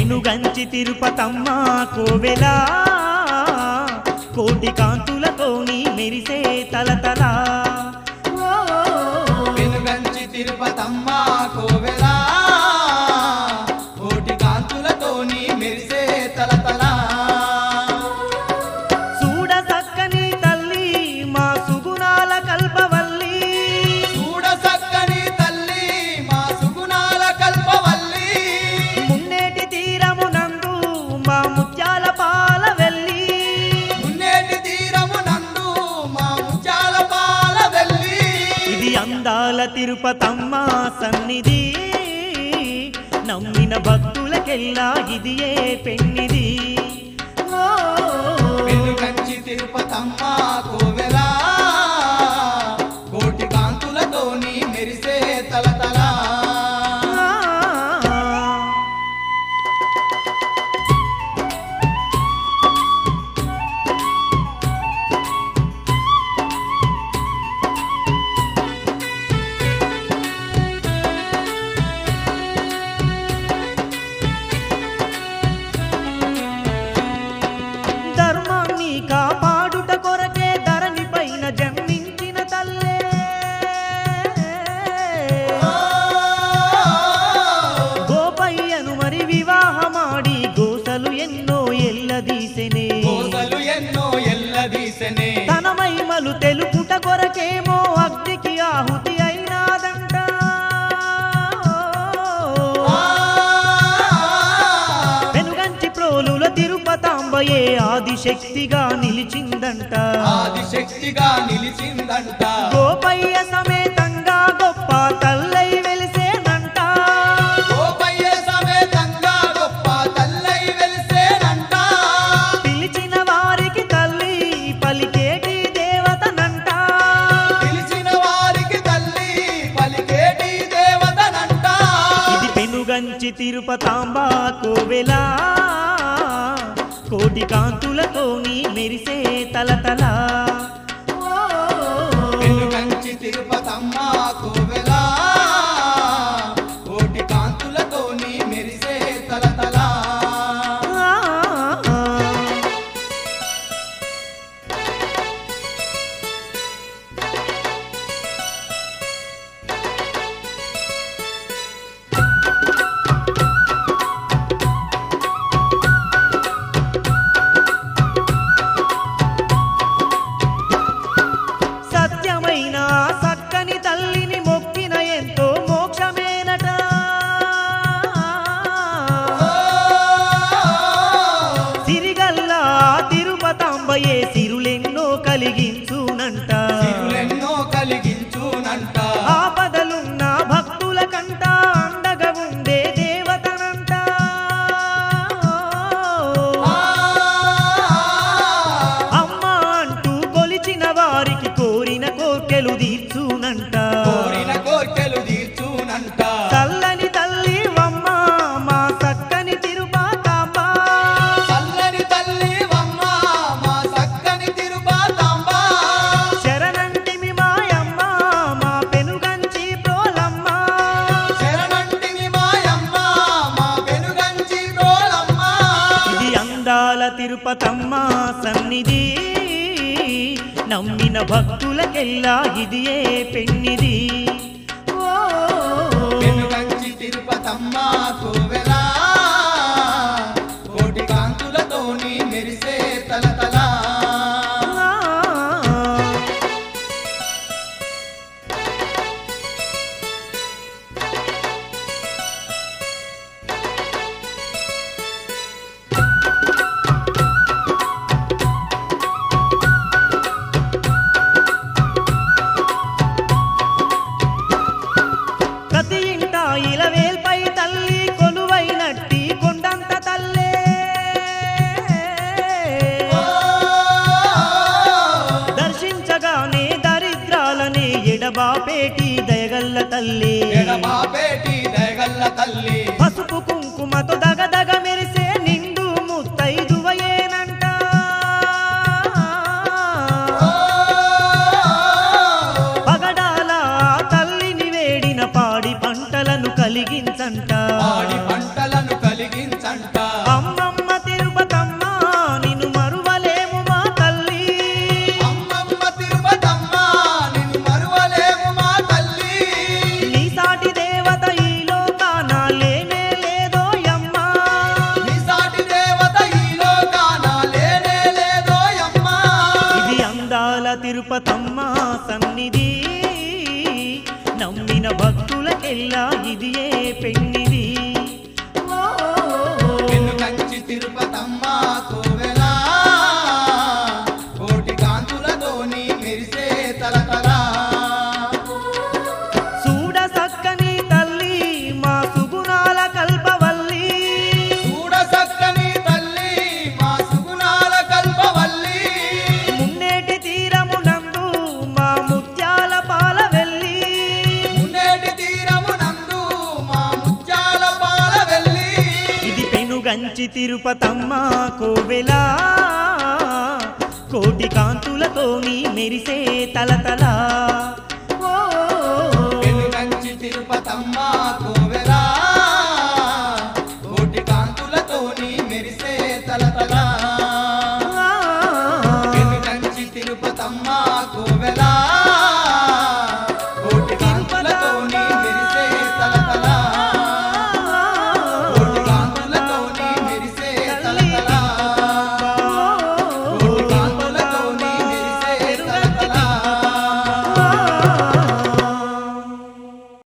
పెనుగంచి తిరుపతమ్మ కోవెలా కోటి కాంతులతోని మెరిసే తలతలా ఓ, వెనుగంచి తిరుపతమ్మ కోవెలా కోటి కాంతులతోని మెరిసే తలతలా చూడ చక్కని తల్లి మా సుగుణాల కల్పవల్లి చూడ సక్కని తల్లి మా సుగుణాల కల్పవల్లి మున్నేటి తీరమునందు మా ముత్యాల పాల వెళ్ళి మున్నేటి తీరము నందు మా ముత్యాల పాల వెళ్ళి ఇది అందాల తిరుపతమ్మ సన్నిధి నమ్మిన భక్తులకెల్లా ఇది ఏ పెన్నిది ఓ, వెనుకంచి తిరుపతమ్మ కోవెలా కోటి కాంతులతోని మెరిసే తలతలా ఆ. ధర్మాన్ని కాపాడుట కొరకే ధరణి పైన జన్మించిన తల్లే గోపయ్యను మరి వివాహమాడి గోసలు ఎన్నో ఎల్లదీసెనే కోసలు ఎన్నో ఎల్లదీసెనే తన మహిమలు తెలుపుట కొరకేమో అగ్నికి ఆహుతి అయినాదంట వెనుగంచి ప్రోలుల తిరుపతాంబయే ఆదిశక్తిగా నిలిచిందంట ఆదిశక్తిగా నిలిచిందంట గోపయ్య సమేతంగా గొప్ప తల్లై వెలిసేనంట గోపయ్య సమేతంగా గొప్ప తల్లై వెలిసేనంట పిలిచిన వారికి తల్లి పలికేటి దేవతనంట పిలిచిన వారికి తల్లి పలికేటి దేవతనంట ఇది పెనుగంచి తిరుపతాంబ కోవెలా కోటి కాంతులతోని మెరిసే తలతలా ఓ, వెనుకంచి తిరుపతమ్మ కోవెలా కోటి కాంతులతోని మెరిసే తలతలా ఆ, సత్యమైన సక్కని తల్లిని మొక్కిన ఎంతో మోక్షమేనట సిరిగల్లా తిరుపతాంబయే సిరులెన్నో కలిగించునంట సిరులెన్నో కలిగించునంట ఆపదలున్న భక్తుల కంట అండగా ఉండే దేవతనంట అమ్మ అంటూ కొలిచిన వారికి కోరిన కోర్కెలు తీర్చునంట కోరిన కోర్కెలు తీర్చునంట చల్లని తల్లి అమ్మ మా చక్కని తిరుపాతాంబ చల్లని తల్లి వమ్మ మా చక్కని తిరుపతమ్మ శరణంటిమి మాయమ్మ మా పెనుగంచి ప్రోలమ్మ శరణంటిని మాయమ్మ మా వెనుగంచి రోలమ్మ ఇది అందాల తిరుపతమ్మ సన్నిధి నమ్మిన భక్తులకెల్లా ఇది ఏ పెన్నిది ఓ, వెనుగంచి తిరుపతమ్మ కోవెలా కోటి కాంతులతోని మెరిసే తలతలా ఆ. ప్రతి ఇంట ఇలవేల్పై తల్లి కొలువైనట్టి కొండంత తల్లే దర్శించగానే దరిద్రాలనే ఎడబాపేటి దయగల్ల తల్లి ఎడబాపేటి దయగల్ల తల్లి పసుపు కుంకుమతో దగదగ మెరిసే నిండు ముత్తైదువయేనంట పగడాల తల్లిని వేడిన పాడి పంటలను కలిగించంట పాడి పంటలను కలిగించంట నమ్మిన భక్తులకెల్లా ఇది ఏ పెన్నిది ఓ, పెన్ను కంచి తిరుపతమ్మ కోవెలా కోటి కాంతులతోని మెరిసే తలతలా చూడ సక్కని తల్లి మా సుగుణాల కల్పవల్లి చూడ సక్కని తల్లి మా సుగుణాల కల్పవల్లి మున్నేటి తీరమునందు మా ముత్యాల పాల వెళ్ళి మున్నేటి తీరము నందు మా ముత్యాల పాల వెళ్ళి ఇది పెనుగంచి తిరుపతమ్మ కోవెలా కోటి కాంతులతో నీ మెరిసే తలతలా